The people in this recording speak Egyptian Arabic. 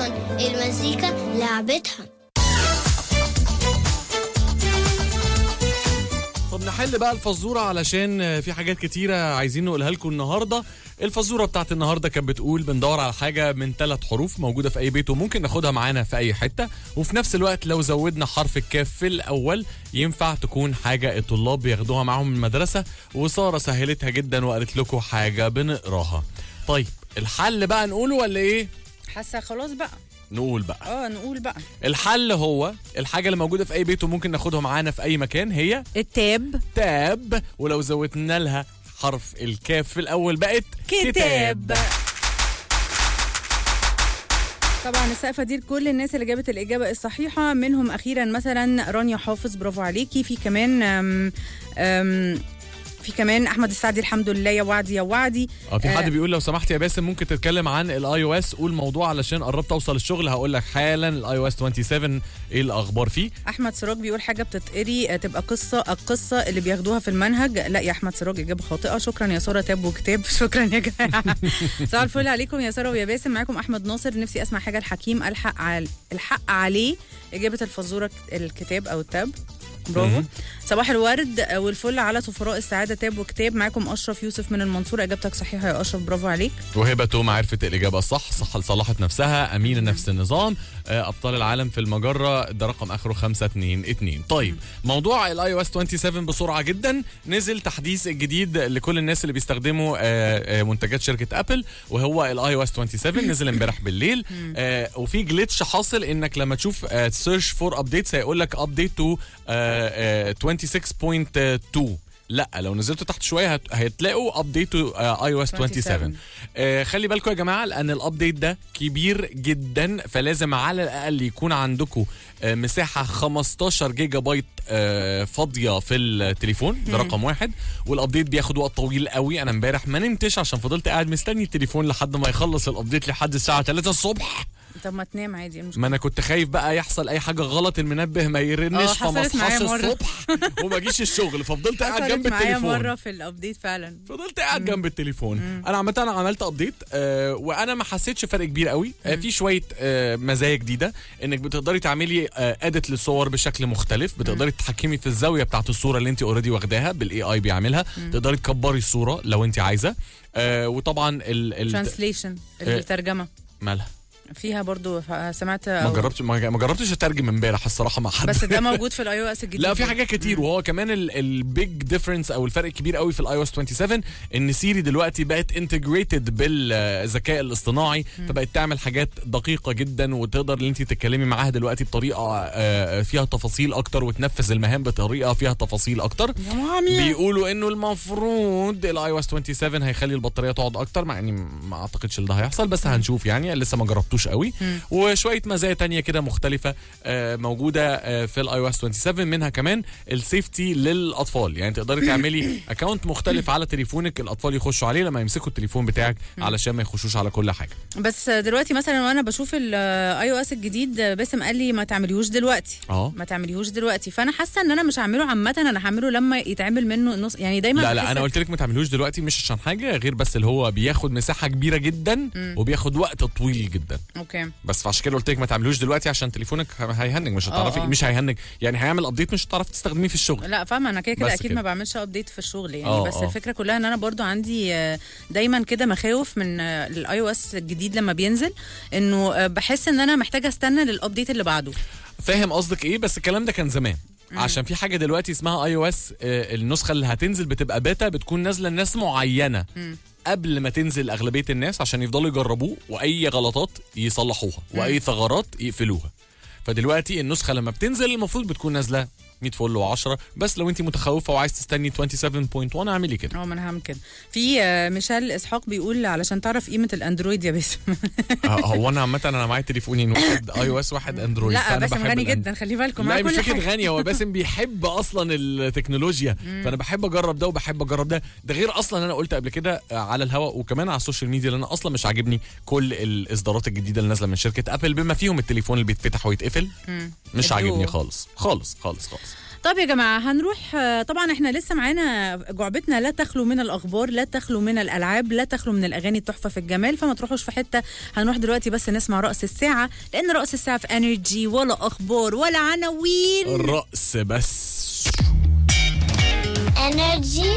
كارتون المزيكا لعبتها طب نحل بقى الفزوره علشان في حاجات كتيره عايزين نقولها لكم النهارده الفزوره بتاعت النهارده كانت بتقول بندور على حاجه من ثلاث حروف موجوده في اي بيت وممكن ناخدها معانا في اي حته وفي نفس الوقت لو زودنا حرف الكاف في الاول ينفع تكون حاجه الطلاب بياخدوها معاهم من المدرسه وساره سهلتها جدا وقالت لكم حاجه بنقراها طيب الحل بقى نقوله ولا ايه حاسه خلاص بقى نقول بقى اه نقول بقى الحل هو الحاجه اللي موجوده في اي بيت وممكن ناخدها معانا في اي مكان هي التاب تاب ولو زودنا لها حرف الكاف في الاول بقت كتاب طبعا السقفة دي لكل الناس اللي جابت الإجابة الصحيحة منهم أخيرا مثلا رانيا حافظ برافو عليكي في كمان أم أم في كمان احمد السعدي الحمد لله يا وعدي يا وعدي اه في حد آه. بيقول لو سمحت يا باسم ممكن تتكلم عن الاي او اس قول موضوع علشان قربت اوصل الشغل هقول لك حالا الاي او اس 27 ايه الاخبار فيه احمد سراج بيقول حاجه بتتقري آه، تبقى قصه القصه اللي بياخدوها في المنهج لا يا احمد سراج اجابه خاطئه شكرا يا ساره تاب وكتاب شكرا يا جماعه صباح الفل عليكم يا ساره ويا باسم معاكم احمد ناصر نفسي اسمع حاجه الحكيم الحق على الحق عليه اجابه الفزوره الكتاب او التاب برافو مهم. صباح الورد آه، والفل على سفراء السعاده تاب وكتاب معاكم اشرف يوسف من المنصوره اجابتك صحيحه يا اشرف برافو عليك وهبه توما عرفت الاجابه الصح صح صلحت نفسها امينه نفس النظام آه، ابطال العالم في المجره ده رقم اخره 522 طيب موضوع الاي او اس 27 بسرعه جدا نزل تحديث الجديد لكل الناس اللي بيستخدموا آه، آه، منتجات شركه ابل وهو الاي او اس 27 نزل امبارح بالليل آه، وفي جلitch حاصل انك لما تشوف سيرش فور ابديتس هيقول لك ابديت تو 26.2 لا لو نزلتوا تحت شويه هت- هتلاقوا ابديت اي او اس 27 آه خلي بالكم يا جماعه لان الابديت ده كبير جدا فلازم على الاقل يكون عندكم آه مساحه 15 جيجا بايت آه فاضيه في التليفون ده رقم واحد والابديت بياخد وقت طويل قوي انا امبارح ما نمتش عشان فضلت قاعد مستني التليفون لحد ما يخلص الابديت لحد الساعه 3 الصبح طب ما تنام عادي إيه المشكلة؟ ما انا كنت خايف بقى يحصل اي حاجه غلط المنبه ما يرنش اه، فما حصلت معايا اصحاش مرة. الصبح وما اجيش الشغل ففضلت قاعد حصلت جنب معايا التليفون مره في الابديت فعلا فضلت قاعد جنب التليفون انا عامه انا عملت ابديت آه وانا ما حسيتش فرق كبير قوي آه في شويه آه مزايا جديده انك بتقدري تعملي آه اديت للصور بشكل مختلف بتقدري تتحكمي في الزاويه بتاعت الصوره اللي انت اوريدي واخداها بالاي اي بيعملها تقدري تكبري الصوره لو انت عايزه آه وطبعا ال ال ترانسليشن الترجمه مالها فيها برضو ف- سمعت ما أو- جربتش ما ما جربتش اترجم امبارح الصراحه مع حد بس ده موجود في الاي او اس الجديد لا في حاجات كتير وهو كمان البيج ديفرنس او الفرق الكبير قوي في الاي او اس 27 ان سيري دلوقتي بقت انتجريتد بالذكاء الاصطناعي فبقت تعمل حاجات دقيقه جدا وتقدر ان انت تتكلمي معاها دلوقتي بطريقه آه، فيها تفاصيل اكتر وتنفذ المهام بطريقه فيها تفاصيل اكتر يا مامي بيقولوا انه المفروض الاي او اس 27 هيخلي البطاريه تقعد اكتر مع اني ما اعتقدش ان ده هيحصل بس هنشوف يعني لسه ما جربتوش قوي وشويه مزايا تانية كده مختلفه آه، موجوده آه، في الاي او اس 27 منها كمان السيفتي للاطفال يعني تقدري تعملي اكونت مختلف على تليفونك الاطفال يخشوا عليه لما يمسكوا التليفون بتاعك علشان ما يخشوش على كل حاجه بس دلوقتي مثلا وانا بشوف الاي او اس الجديد باسم قال لي ما تعمليهوش دلوقتي اه ما تعمليهوش دلوقتي فانا حاسه ان انا مش هعمله عامه انا هعمله لما يتعمل منه النص يعني دايما لا لا بحس- انا قلت لك ما تعملوش دلوقتي مش عشان حاجه غير بس اللي هو بياخد مساحه كبيره جدا وبياخد وقت طويل جدا اوكي بس فعشان كده قلت لك ما تعملوش دلوقتي عشان تليفونك هيهنج مش هتعرفي آه. مش هيهنج يعني هيعمل ابديت مش هتعرفي تستخدميه في الشغل لا فاهمه انا كده كده بس اكيد كده. ما بعملش ابديت في الشغل يعني آه، بس آه. الفكره كلها ان انا برضو عندي آه، دايما كده مخاوف من الاي او اس الجديد لما بينزل انه آه، بحس ان انا محتاجه استنى للابديت اللي بعده فاهم قصدك ايه بس الكلام ده كان زمان عشان في حاجه دلوقتي اسمها اي او اس النسخه اللي هتنزل بتبقى بيتا بتكون نازله لناس معينه قبل ما تنزل اغلبيه الناس عشان يفضلوا يجربوه واي غلطات يصلحوها واي ثغرات يقفلوها فدلوقتي النسخه لما بتنزل المفروض بتكون نازله 100 فل و10 بس لو انت متخوفه وعايز تستني 27.1 اعملي كده اه ما انا هعمل كده في آه، ميشيل اسحاق بيقول علشان تعرف قيمه الاندرويد يا باسم آه، هو انا عامه انا معايا تليفونين واحد اي او اس واحد اندرويد لا فأنا باسم بحب غني الأند- جدا خلي بالكم لا معاه مش كل فكره حاجه غني هو باسم بيحب اصلا التكنولوجيا فانا بحب اجرب ده وبحب اجرب ده ده غير اصلا انا قلت قبل كده على الهواء وكمان على السوشيال ميديا لان اصلا مش عاجبني كل الاصدارات الجديده اللي نازله من شركه ابل بما فيهم التليفون اللي بيتفتح ويتقفل مش الدو. عاجبني خالص خالص خالص خالص طب يا جماعه هنروح آه، طبعا احنا لسه معانا جعبتنا لا تخلو من الاخبار لا تخلو من الالعاب لا تخلو من الاغاني التحفه في الجمال فما تروحوش في حته هنروح دلوقتي بس نسمع راس الساعه لان راس الساعه في انرجي ولا اخبار ولا عناوين الرأس بس انرجي